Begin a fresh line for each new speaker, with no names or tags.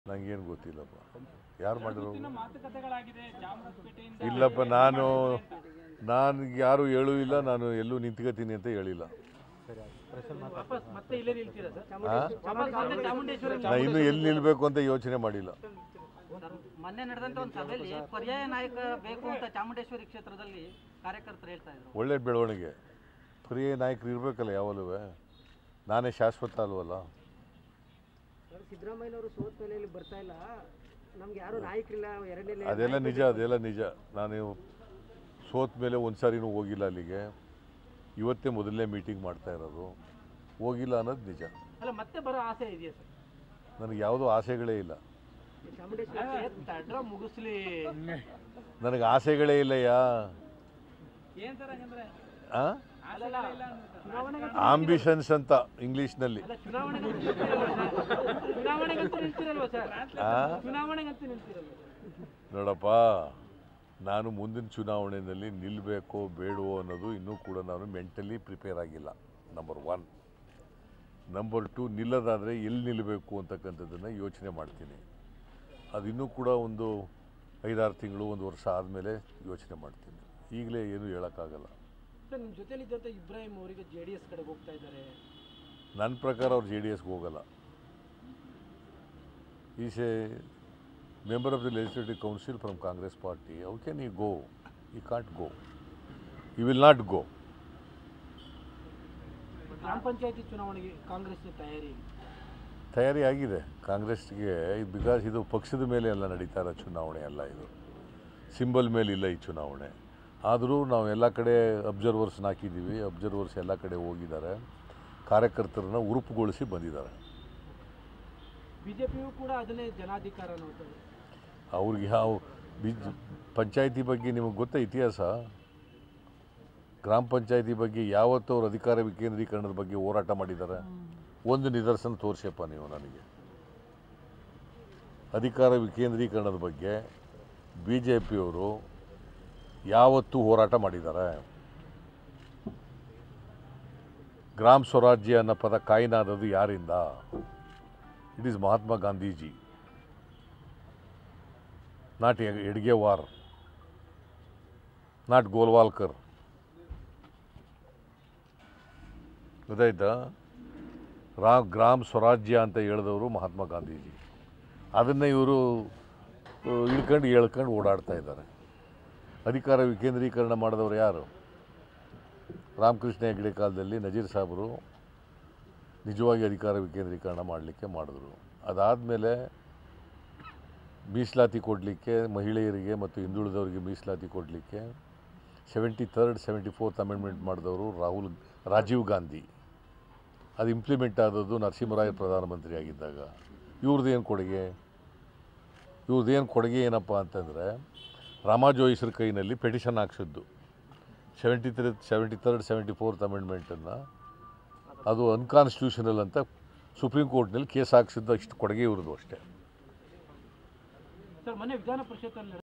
ನಂಗೇನು ಗೊತ್ತಿಲ್ಲಪ್ಪ ಯಾರು ಮಾಡಿರೋ
ಸುತ್ತಿನ ಮಾತುಕತೆಗಳಾಗಿದೆ ಚಾಮರಾಜಪೇಟೆಯಿಂದ
ಇಲ್ಲಪ್ಪ ನಾನು ನಾನು ಯಾರು ಹೇಳೂ ಇಲ್ಲ ನಾನು ಎಲ್ಲೂ ನಿಂತ್ಕೋತೀನಿ ಅಂತ ಹೇಳಿಲ್ಲ
ವಾಪಸ್ ಮತ್ತೆ ಇಲ್ಲೇ ನಿಲ್ತೀರಾ ಸರ್
ಆ?
ವಾಪಸ್ ಮತ್ತೆ ಚಾಮುಂಡೇಶ್ವರಿ
ನಾ ಇನ್ನೂ ಎಲ್ಲಿ ನಿಲ್ಲಬೇಕು ಅಂತ ಯೋಚನೆ ಮಾಡಿಲ್ಲ
ಸರ್, ಮೊನ್ನೆ ನಡೆದಂತ ಒಂದು ಸಭೆಯಲ್ಲಿ ಪರ್ಯಾಯ ನಾಯಕ ಬೇಕು ಅಂತ ಚಾಮುಂಡೇಶ್ವರಿ ಕ್ಷೇತ್ರದಲ್ಲಿ ಕಾರ್ಯಕರ್ತರು ಹೇಳ್ತಾ ಇದ್ರು
ಒಳ್ಳೆ ಬೆಳವಣಿಗೆ ಪ್ರಿಯ ನಾಯಕರು ಇರಬೇಕಲ್ಲ ಯಾವಲ್ಲೂ ನಾನೇ ಶಾಶ್ವತ ಅಲ್ವಲ್ಲ
ಸರ್ ಸಿದ್ದರಾಮಯ್ಯನವರು ಸೋತ ಮೇಲೆ ಇಲ್ಲಿ ಬರ್ತಾ ಇಲ್ಲ ನಮ್ಗೆ ಯಾರು ನಾಯಕರಿಲ್ಲ ಎರಡನೇ
ಅದೆಲ್ಲ ನಿಜ ಅದೆಲ್ಲ ನಿಜ ನಾನು ಸೋತ ಮೇಲೆ ಒಂದು ಸಾರಿನೂ ಹೋಗಿಲ್ಲ ಅಲ್ಲಿಗೆ ಇವತ್ತೇ ಮೊದಲನೇ ಮೀಟಿಂಗ್ ಮಾಡ್ತಾ ಇರೋದು ಹೋಗಿಲ್ಲ ಅನ್ನೋದು ನಿಜ
ಅಲ್ಲ ಮತ್ತೆ ಬರೋ ಆಸೆ ಇದೆಯಾ ಸರ್
ನನಗೆ ಯಾವುದೋ ಆಸೆಗಳೇ ಇಲ್ಲ
ಚಾಮುಂಡೇಶ್ವರಿ
ತಡ್ರ ಮುಗಿಸ್ಲಿ
ನನಗೆ ಆಸೆಗಳೇ ಇಲ್ಲಯ್ಯ
ಏನ್ ಸರ್ ಹಂಗಂದ್ರೆ
ಆ
ಆಸೆಗಳಿಲ್ಲ ಚುನಾವಣೆಗೆ
ಆಂಬಿಷನ್ಸ್ ಅಂತ ಇಂಗ್ಲೀಷ್ನಲ್ಲಿ
ಅಲ್ಲ ಚುನಾವಣೆಗೆ ಚುನಾವಣೆಗಂತೂ ನಿಲ್ತಿರಲ್ವಾ ಸರ್
ಆ
ಚುನಾವಣೆಗಂತೂ ನಿಲ್ತಿರಲ್ವಾ
ನೋಡಪ್ಪ ನಾನು ಮುಂದಿನ ಚುನಾವಣೆಯಲ್ಲಿ ನಿಲ್ಲಬೇಕೋ ಬೇಡವೋ ಅನ್ನೋದು ಇನ್ನೂ ಕೂಡ ನಾನು ಮೆಂಟಲಿ ಪ್ರಿಪೇರ್ ಆಗಿಲ್ಲ ನಂಬರ್ ಒನ್ ನಂಬರ್ ಟು ನಿಲ್ಲದಾದರೆ ಎಲ್ಲಿ ನಿಲ್ಲಬೇಕು ಅಂತಕ್ಕಂಥದ್ದನ್ನು ಯೋಚನೆ ಮಾಡ್ತೀನಿ ಅದು ಇನ್ನೂ ಕೂಡ ಒಂದು ಐದಾರು ತಿಂಗಳು ಒಂದು ವರ್ಷ ಆದಮೇಲೆ ಯೋಚನೆ ಮಾಡ್ತೀನಿ ಈಗಲೇ ಏನೂ ಹೇಳೋಕ್ಕಾಗಲ್ಲ
ಸರ್ ನಿಮ್ಮ ಜೊತೆಲಿದ್ದಂಥ ಇಬ್ರಾಹಿಂ ಅವರಿಗೆ ಜೆ ಡಿ ಎಸ್ ಕಡೆಗೆ ಹೋಗ್ತಾ ಇದ್ದಾರೆ
ನನ್ನ ಪ್ರಕಾರ ಅವ್ರು ಜೆ ಡಿ ಎಸ್ಗೆ ಹೋಗಲ್ಲ is a member of the legislative council from Congress party how can I go ಈ ಕಾಂಟ್ ಗೋ ಈ ವಿಲ್ ನಾಟ್ ಗೋ
ಗ್ರಾಮ ಪಂಚಾಯತಿ ಚುನಾವಣೆಗೆ ಕಾಂಗ್ರೆಸ್ನ ತಯಾರಿ
ತಯಾರಿ ಆಗಿದೆ ಕಾಂಗ್ರೆಸ್ಗೆ ಬಿಕಾಸ್ ಇದು ಪಕ್ಷದ ಮೇಲೆ ಎಲ್ಲ ನಡೀತಾ ಇರೋ ಚುನಾವಣೆ ಅಲ್ಲ ಇದು ಸಿಂಬಲ್ ಮೇಲೆ ಇಲ್ಲ ಈ ಚುನಾವಣೆ ಆದರೂ ನಾವು ಎಲ್ಲ ಕಡೆ ಅಬ್ಸರ್ವರ್ಸ್ನ ಹಾಕಿದ್ದೀವಿ ಅಬ್ಸರ್ವರ್ಸ್ ಎಲ್ಲ ಕಡೆ ಹೋಗಿದ್ದಾರೆ ಕಾರ್ಯಕರ್ತರನ್ನ ಉರುಪುಗೊಳಿಸಿ ಬಂದಿದ್ದಾರೆ
ಬಿಜೆಪಿಯು ಕೂಡ ಅದನ್ನೇ ಜನಾಧಿಕಾರ ನೋಡ್ತಾರೆ
ಅವ್ರಿಗೆ ಯಾವ ಬಿಜ್ ಪಂಚಾಯತಿ ಬಗ್ಗೆ ನಿಮಗೆ ಗೊತ್ತಾ ಇತಿಹಾಸ ಗ್ರಾಮ ಪಂಚಾಯತಿ ಬಗ್ಗೆ ಯಾವತ್ತೂ ಅವ್ರು ಅಧಿಕಾರ ವಿಕೇಂದ್ರೀಕರಣದ ಬಗ್ಗೆ ಹೋರಾಟ ಮಾಡಿದ್ದಾರೆ ಒಂದು ನಿದರ್ಶನ ತೋರಿಸಪ್ಪ ನೀವು ನನಗೆ ಅಧಿಕಾರ ವಿಕೇಂದ್ರೀಕರಣದ ಬಗ್ಗೆ ಬಿ ಜೆ ಪಿಯವರು ಯಾವತ್ತೂ ಹೋರಾಟ ಮಾಡಿದ್ದಾರೆ ಗ್ರಾಮ ಸ್ವರಾಜ್ಯ ಅನ್ನೋ ಪದ ಕಾಯಿನಾದದು ಯಾರಿಂದ it is Mahatma Gandhiji not Hedgewar not Golwalkar ಗೊತ್ತಾಯ್ತಾ ರಾ ಗ್ರಾಮ್ ಸ್ವರಾಜ್ಯ ಅಂತ ಹೇಳಿದವರು ಮಹಾತ್ಮ ಗಾಂಧೀಜಿ ಅದನ್ನು ಇವರು ಇಳ್ಕೊಂಡು ಹೇಳ್ಕೊಂಡು ಓಡಾಡ್ತಾ ಇದ್ದಾರೆ ಅಧಿಕಾರ ವಿಕೇಂದ್ರೀಕರಣ ಮಾಡಿದವರು ಯಾರು ರಾಮಕೃಷ್ಣ ಹೆಗಡೆ ಕಾಲದಲ್ಲಿ ನಜೀರ್ ಸಾಹೇಬರು ನಿಜವಾಗಿ ಅಧಿಕಾರ ವಿಕೇಂದ್ರೀಕರಣ ಮಾಡಲಿಕ್ಕೆ ಮಾಡಿದ್ರು ಅದಾದಮೇಲೆ ಮೀಸಲಾತಿ ಕೊಡಲಿಕ್ಕೆ ಮಹಿಳೆಯರಿಗೆ ಮತ್ತು ಹಿಂದುಳಿದವರಿಗೆ ಮೀಸಲಾತಿ ಕೊಡಲಿಕ್ಕೆ seventy third seventy fourth amendment ಮಾಡಿದವರು ರಾಹುಲ್ ರಾಜೀವ್ ಗಾಂಧಿ ಅದು ಇಂಪ್ಲಿಮೆಂಟ್ ಆದದ್ದು ನರಸಿಂಹರಾಯ ಪ್ರಧಾನಮಂತ್ರಿ ಆಗಿದ್ದಾಗ ಇವ್ರದ್ದು ಏನು ಕೊಡುಗೆ ಇವ್ರದ್ದು ಏನು ಕೊಡುಗೆ ಏನಪ್ಪ ಅಂತಂದರೆ ರಾಮಾಜೋಯಿಸ್ರ ಕೈನಲ್ಲಿ ಪೆಟಿಷನ್ ಹಾಕ್ಸಿದ್ದು seventy three seventy third seventy fourth ಅಮೆಂಡ್ಮೆಂಟನ್ನು ಅದು ಅನ್ಕಾನ್ಸ್ಟಿಟ್ಯೂಷನಲ್ ಅಂತ ಸುಪ್ರೀಂ ಕೋರ್ಟ್ನಲ್ಲಿ ಕೇಸ್ ಹಾಕ್ಸಿದ್ದು ಇಷ್ಟು ಕೊಡುಗೆ ಇವ್ರದ್ದು ಅಷ್ಟೇ
ಸರ್ ಮೊನ್ನೆ ವಿಧಾನ ಪರಿಷತ್ತಲ್ಲಿ